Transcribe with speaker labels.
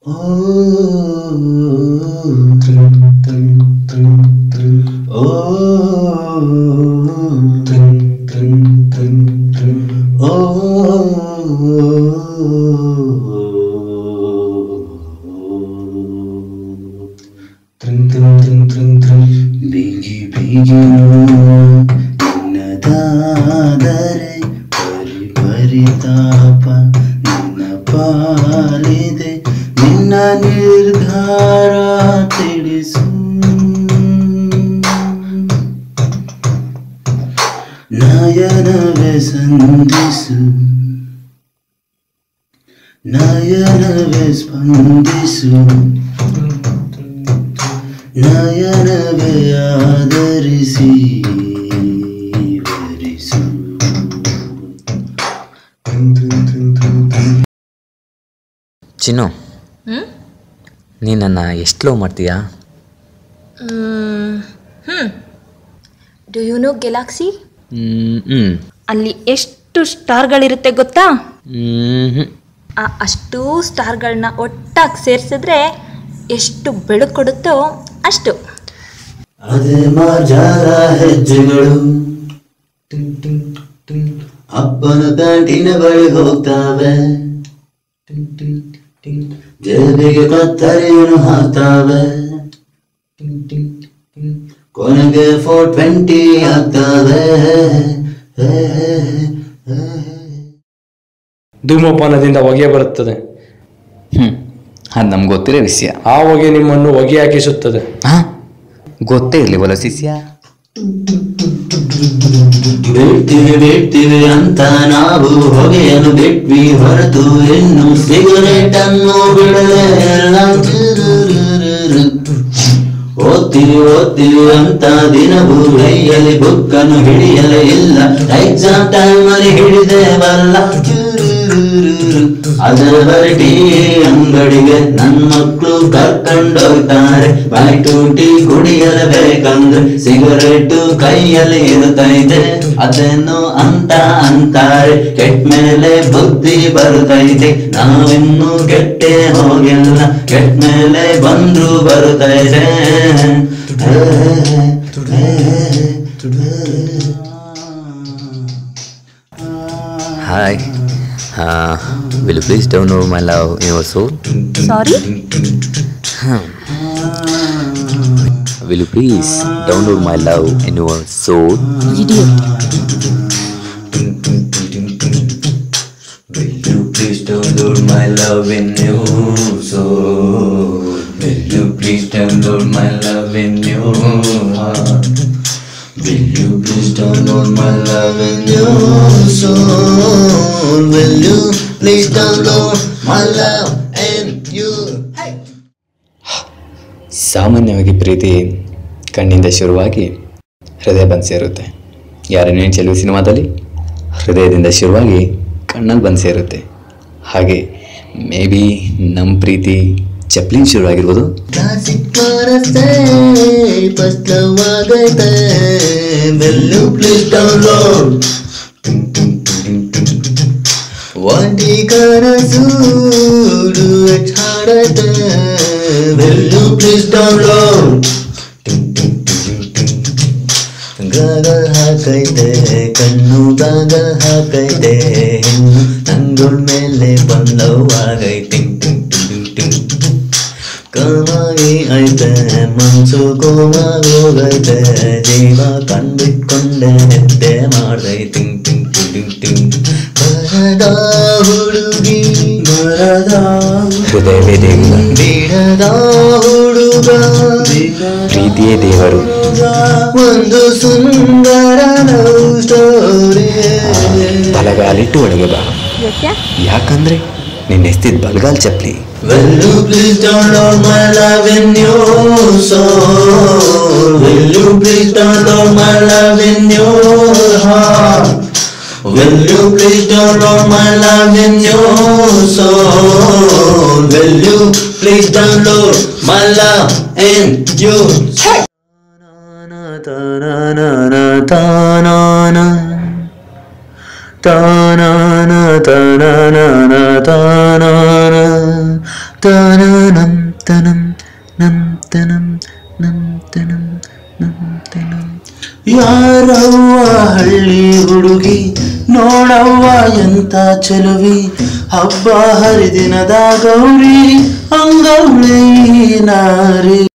Speaker 1: ಬಿಗಿ ಬಿಗಿ ನಿನ್ನದಾದರೆ ಪರಿ ಪರಿತಾಪ ನಿನ್ನ ಪಾಲಿದೆ ನಿನ್ನ ನಿರ್ಧಾರ ತಿಳಿಸು ನಯನವೇ ಸಂಧಿಸು ನಯನವೇ ಸ್ಪಂದಿಸು ನಯನವೇ ಆದರಿಸಿ ವರಿಸು
Speaker 2: ಚಿನ್ನು ನೀ ನನ್ನ ಎಷ್ಟು ಲವ್ ಮಾಡ್ತೀಯಾ
Speaker 3: ಹ್ಞೂ ಡು ಯು ನೋ ಗೆಲಾಕ್ಸಿ
Speaker 2: ಹ್ಞೂ
Speaker 3: ಅಲ್ಲಿ ಎಷ್ಟು ಸ್ಟಾರ್ಗಳಿರುತ್ತೆ ಗೊತ್ತಾ
Speaker 2: ಹ್ಞೂ
Speaker 3: ಆ ಅಷ್ಟೂ ಸ್ಟಾರ್ಗಳನ್ನ ಒಟ್ಟಾಗಿ ಸೇರಿಸಿದ್ರೆ ಎಷ್ಟು ಬೆಳಕು ಕೊಡುತ್ತೋ ಅಷ್ಟು
Speaker 1: ಅದೇ ಮಾಜಾರ ಹೆಜ್ಜೆಗಳು ಅಪ್ಪನ ಕ್ಯಾಂಟೀನ ಬಳಿ ಹೋಗ್ತಾವೆ ಜೇಬಿಗೆ ಕತ್ತರಿಯನ್ನು ಹಾಕ್ತಾವೆ ಕೊನೆಗೆ ಫೋರ್ ಟ್ವೆಂಟಿ ಆಗ್ತವೆ
Speaker 4: ಧೂಮಪಾನದಿಂದ ಹೊಗೆ ಬರುತ್ತದೆ
Speaker 2: ಹ್ಞೂ ಅದು ನಮ್ಗೆ ಗೊತ್ತಿರೋ ವಿಷಯ
Speaker 4: ಆ ಹೊಗೆ ನಿಮ್ಮನ್ನು ಹೊಗೆ ಹಾಕಿಸುತ್ತದೆ
Speaker 2: ಹಾಂ ಗೊತ್ತೇ ಇರಲಿವಲ್ಲ ಶಿಷ್ಯ
Speaker 1: ಬಿಡ್ತೀವಿ ಬಿಡ್ತೀವಿ ಅಂತ ನಾವು ಹೊಗೆಯನ್ನು ಬಿಟ್ವಿ ಹೊರತು ಇನ್ನು ಸಿಗರೇಟ್ ಅನ್ನು ಬಿಡಲೇ ಇಲ್ಲ. ಓದ್ತೀವಿ ಓದ್ತೀವಿ ಅಂತ ದಿನವೂ ಕೈಯಲ್ಲಿ ಬುಕ್ಕನ್ನು ಹಿಡಿಯಲೇ ಇಲ್ಲ ಎಕ್ಸಾಮ್ ಟೈಮ್ ಅಲ್ಲಿ ಹಿಡಿದೇ ಬರಲ್ಲ ಅದರ ಬರಟಿ ಅಂಗಡಿಗೆ ನನ್ನ ಮಕ್ಕಳು ಕರ್ಕೊಂಡೋಗ್ತಾರೆ ಬಾಯ್ಟು ಟೀ ಕುಡಿಯಲೇಬೇಕಂದ್ರೆ ಸಿಗರೇಟು ಕೈಯಲ್ಲಿ ಇರುತ್ತೈತೆ ಅದೇನು ಅಂತ ಅಂತಾರೆ ಕೆಟ್ಟ ಮೇಲೆ ಬುದ್ಧಿ ಬರುತ್ತೈತೆ ನಾವಿನ್ನು ಕೆಟ್ಟೆ ಹೋಗಿಲ್ಲ ಕೆಟ್ಟ ಮೇಲೆ ಬಂದ್ರು ಬರುತ್ತೈತೆ
Speaker 2: hi will please down my love in your soul
Speaker 3: sorry
Speaker 2: will you please download my love in your soul
Speaker 1: Will you please download my love in your soul? Will you please download my love in your heart? Will you please download my love in your soul? Will you please download my love in your
Speaker 2: ಸಾಮಾನ್ಯವಾಗಿ ಪ್ರೀತಿ ಕಣ್ಣಿಂದ ಶುರುವಾಗಿ ಹೃದಯ ಬಂದು ಸೇರುತ್ತೆ ಯಾರನ್ನೇ ಚೆಲುವು ಸಿನಿಮಾದಲ್ಲಿ ಹೃದಯದಿಂದ ಶುರುವಾಗಿ ಕಣ್ಣಲ್ಲಿ ಬಂದು ಸೇರುತ್ತೆ ಹಾಗೆ ಮೇ ಬಿ ನಮ್ಮ ಪ್ರೀತಿ ಚಪ್ಲಿನ್ ಶುರುವಾಗಿರ್ಬೋದು
Speaker 1: ಕ್ಲಾಸಿಕ್ಕಾರಸ್ತೆ ಸ್ಪಷ್ಟವಾಗೈತೆ Will you please download ಒಂಟಿ ಕನಸು ಡುಯೆಟ್ ಹಾಡೈತೆ Will you please download goggle ಹಾಕೈತೆ ಕಣ್ಣು ಗಾಗಲ್ ಹಾಕೈತೆ ಇನ್ನು ನಂಗುಳ್ ಮೇಲೆ ಬಂದವಾಗೈತೆ ಕಾಮಾಗಿ ಐತೆ ಮನ್ಸು ಕೋಮಾಗೋಗೈತೆ ಜೀವ ಕಂಡ್ಬಿಟ್ಕೊಂಡೆ ನಿದ್ದೆ ಮಾಡ್ದೈತೆ ಟಿಂಗ್ ಟಿಂಗ್ ಟಿಂಗ್ ಟಿಂಗ್ ಬರದ ಹುಡುಗಿ ಬರದ
Speaker 2: ಹೃದಯವೇ ದೇಗುಲ
Speaker 1: ಬಿಡದ ಹುಡುಗ
Speaker 2: ಪ್ರೀತಿಯೇ ದೇವರು
Speaker 1: ಒಂದು ಸುಂದರ ಲವ್ ಸ್ಟೋರಿ
Speaker 2: ಬಲಗಾಲಿಟ್ಟು ಒಳಗೆ ಬಾ
Speaker 3: ಯಾಕೆ
Speaker 2: ಯಾಕಂದ್ರೆ ನಿನ್ನ ಎಸ್ತಿದ್ ಬಲಗಾಲ್ ಚಪ್ಲಿ
Speaker 1: Will you please download my love in your soul? Will you please download my love in your heart? Will you please download my love in your soul? Will you please download my love in your Ta-na-na, ta-na-na, ta-na-na, ta-na-na, ತನನಂ ತನಂ ನಂ ತನಂ ನಂ ತನಂ ನಂ ತನಂ ಯಾರವ್ವ ಹಳ್ಳಿ ಹುಡುಗಿ ನೋಡವ್ವ ಎಂತ ಚೆಲುವಿ ಹಬ್ಬ ಹರಿದಿನದ ಗೌರಿ ಅಂಗವಳಿ ನಾರಿ